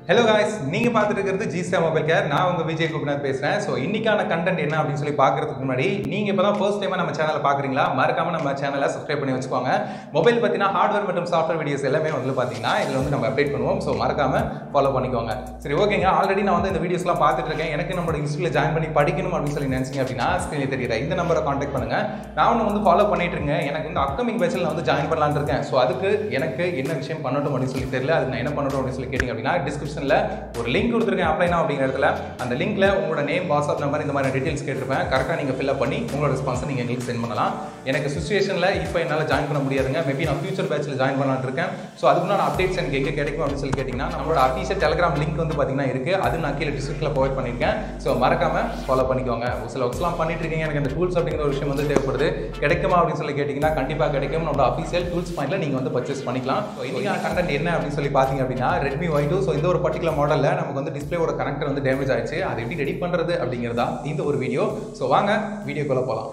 hello guys நீங்க பார்த்துட்டு இருக்கிறது ஜிஸ்டா மொபைல் கேர் நான் உங்க விஜய் கோபிநாத் பேசுறேன் ஸோ இன்னைக்கான கண்டென்ட் என்ன அப்படின்னு சொல்லி பார்க்கறதுக்கு முன்னாடி நீங்க இப்போ தான் ஃபர்ஸ்ட் டைமா நம்ம சேனலை பார்க்குறீங்களா மறக்காம நம்ம சேனலை சப்ஸ்கிரைப் பண்ணி வச்சுக்கோங்க மொபைல் பத்தினா ஹார்ட்வேர் மற்றும் சாஃப்ட்வேர் வீடியோஸ் எல்லாமே வந்து பார்த்தீங்கன்னா இதில் வந்து நம்ம அப்டேட் பண்ணுவோம் ஸோ மறக்காம ஃபாலோ பண்ணிக்கோங்க சரி ஓகேங்க ஆல்ரெடி நான் வந்து இந்த வீடியோஸ்லாம் பார்த்துட்டு இருக்கேன் எனக்கு நம்மளோட இன்ஸ்டியூட்டில் ஜாயின் பண்ணி படிக்கணும் அப்படின்னு சொல்லி நினைச்சீங்க அப்படின்னா ஸ்க்ரீனில் தெரியுற இந்த நம்பரை காண்டாக்ட் பண்ணுங்க நான் ஒன்று வந்து ஃபாலோ பண்ணிட்டு இருக்கேன் எனக்கு வந்து அப்கமிங் பேட்சில் நான் வந்து ஜாயின் பண்ணலான்னு இருக்கேன் ஸோ அதுக்கு எனக்கு என்ன விஷயம் பண்ணட்டும் அப்படின்னு சொல்லி தெரியல அதுக்கு நான் என்ன பண்ணட்டும் அப்படின்னு சொல்லி கேட்டிங்க அப்படின்னா டிஸ்கிரிப்ஷனில் ஒரு லிங்க் கொடுத்துருக்கேன் அப்ளைனா அப்படிங்கிற இடத்துல அந்த லிங்க்ல உங்களோட நேம் வாட்ஸ்அப் நம்பர் இந்த மாதிரி டீடைல்ஸ் கேட்டிருப்பேன் கரெக்டாக நீங்கள் ஃபில்அப் பண்ணி உங்களோட ரெஸ்பான்ஸை நீங்கள் எங்களுக்கு சென்ட் பண்ணலாம் எனக்கு சுச்சுவேஷனில் இப்போ என்னால் ஜாயின் பண்ண முடியாதுங்க மேபி நான் ஃபியூச்சர் பேட்சில் ஜாயின் பண்ணலான்னு இருக்கேன் ஸோ அதுக்குள்ள அப்டேட்ஸ் எனக்கு எங்கே கிடைக்கும் அப்படின்னு சொல்லி கேட்டிங்கன்னா நம்மளோட அஃபீஷியல் டெலிகிராம் லிங்க் வந்து பார்த்தீங்கன்னா இருக்குது அது நான் கீழே டிஸ்கிரிப்ஷனில் ப்ரொவைட் பண்ணியிருக்கேன் ஸோ மறக்காம ஃபாலோ பண்ணிக்கோங்க ஒரு சில ஒர்க்ஸ்லாம் பண்ணிட்டு இருக்கீங்க எனக்கு அந்த டூல்ஸ் அப்படிங்கிற ஒரு விஷயம் வந்து தேவைப்படுது கிடைக்குமா அப்படின்னு சொல்லி கேட்டிங்கன்னா கண்டிப்பாக கிடைக்கும் நம்மளோட அஃபீஷியல் டூல்ஸ் பாயிண்ட்ல நீங்கள் வந்து பர்ச்சேஸ் பண்ணிக்கலாம் ஸோ இன்னைக்கான கண்டென்ட் என்ன அப்படின்னு சொல்லி பார்த்தீங்க அப்படின்னா ரெட்மி ஒய் டூ ஸோ இந்த ஒரு பர்டிகுலர் மாடலில் நமக்கு வந்து டிஸ்பிளேவோட கனெக்டர் வந்து டேமேஜ் ஆயிடுச்சு அதை எப்படி ரெடி பண்ணுறது அப்படிங்கிறதா இந்த ஒரு வீடியோ ஸோ வாங்க வீடியோக்குள்ளே போகலாம்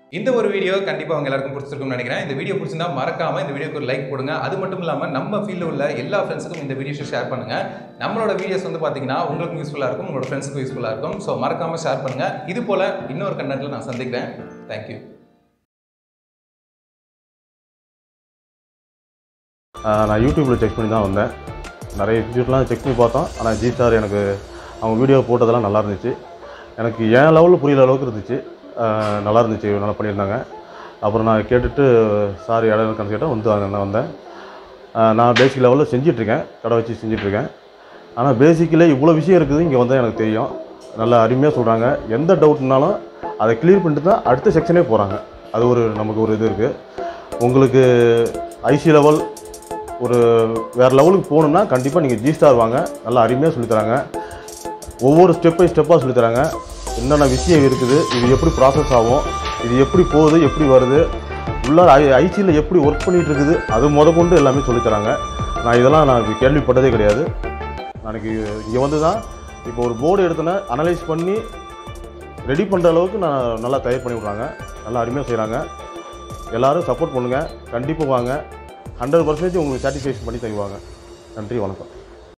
இந்த ஒரு வீடியோ கண்டிப்பாக அவங்க எல்லாருக்கும் பிடிச்சிருக்கும்னு நினைக்கிறேன் இந்த வீடியோ பிடிச்சிருந்தா மறக்காம இந்த வீடியோக்கு ஒரு லைக் போடுங்க அது மட்டும் இல்லாமல் நம்ம ஃபீல்டில் உள்ள எல்லா ஃப்ரெண்ட்ஸுக்கும் இந்த வீடியோஸை ஷேர் பண்ணுங்க நம்மளோட வீடியோஸ் வந்து பார்த்தீங்கன்னா உங்களுக்கும் யூஸ்ஃபுல்லாக இருக்கும் உங்களோட ஃப்ரெண்ட்ஸுக்கும் யூஸ்ஃபுல்லாக இருக்கும் ஸோ மறக்காம ஷேர் பண்ணுங்க இது போல இன்னொரு கண்டென்ட்ல நான் சந்திக்கிறேன் தேங்க்யூ ஆஹ் நான் யூடியூப்பில் செக் பண்ணி தான் வந்தேன் நிறைய இன்ஸ்டியூட்லாம் செக் பண்ணி பார்த்தோம் ஆனால் ஜி சார் எனக்கு அவங்க வீடியோ போட்டதெல்லாம் நல்லா இருந்துச்சு எனக்கு என் லெவலில் புரியிற அளவுக்கு இருந்துச்சு ஆஹ் நல்லா இருந்துச்சு நல்லா பண்ணியிருந்தாங்க அப்புறம் நான் கேட்டுட்டு சார் இடம் இருக்கான்னு கேட்டால் வந்து அங்க நான் வந்தேன் ஆஹ் நான் பேசிக் லெவலில் செஞ்சிட்ருக்கேன் கடை வச்சு செஞ்சிட்ருக்கேன் ஆனால் பேசிக்கில் இவ்வளோ விஷயம் இருக்குது இங்கே வந்து எனக்கு தெரியும் நல்லா அருமையாக சொல்கிறாங்க எந்த டவுட்னாலும் அதை கிளியர் பண்ணிட்டு தான் அடுத்த செக்ஷனே போகிறாங்க அது ஒரு நமக்கு ஒரு இது இருக்குது உங்களுக்கு ஐசி லெவல் ஒரு வேறு லெவலுக்கு போகணுன்னா கண்டிப்பாக நீங்கள் ஜி ஸ்டார் வாங்க நல்லா அருமையாக சொல்லித்தராங்க ஒவ்வொரு ஸ்டெப் பை ஸ்டெப்பாக சொல்லித்தராங்க என்னென்ன விஷயம் இருக்குது இது எப்படி ப்ராசஸ் ஆகும் இது எப்படி போகுது எப்படி வருது உள்ள ஐ ஐசியில் எப்படி ஒர்க் பண்ணிகிட்டு இருக்குது அது முத கொண்டு எல்லாமே சொல்லித்தராங்க நான் இதெல்லாம் நான் கேள்விப்பட்டதே கிடையாது நாளைக்கு இங்கே வந்து தான் இப்போ ஒரு போர்டு எடுத்தோன்னே அனலைஸ் பண்ணி ரெடி பண்ணுற அளவுக்கு நான் நல்லா தயார் பண்ணி விட்றாங்க நல்லா அருமையாக செய்கிறாங்க எல்லாரும் சப்போர்ட் பண்ணுங்கள் கண்டிப்பாக வாங்க ஹண்ட்ரட் பர்சன்டேஜ் உங்களுக்கு சாட்டிஸ்ஃபேக்ஷன் பண்ணி தருவாங்க நன்றி வணக்கம்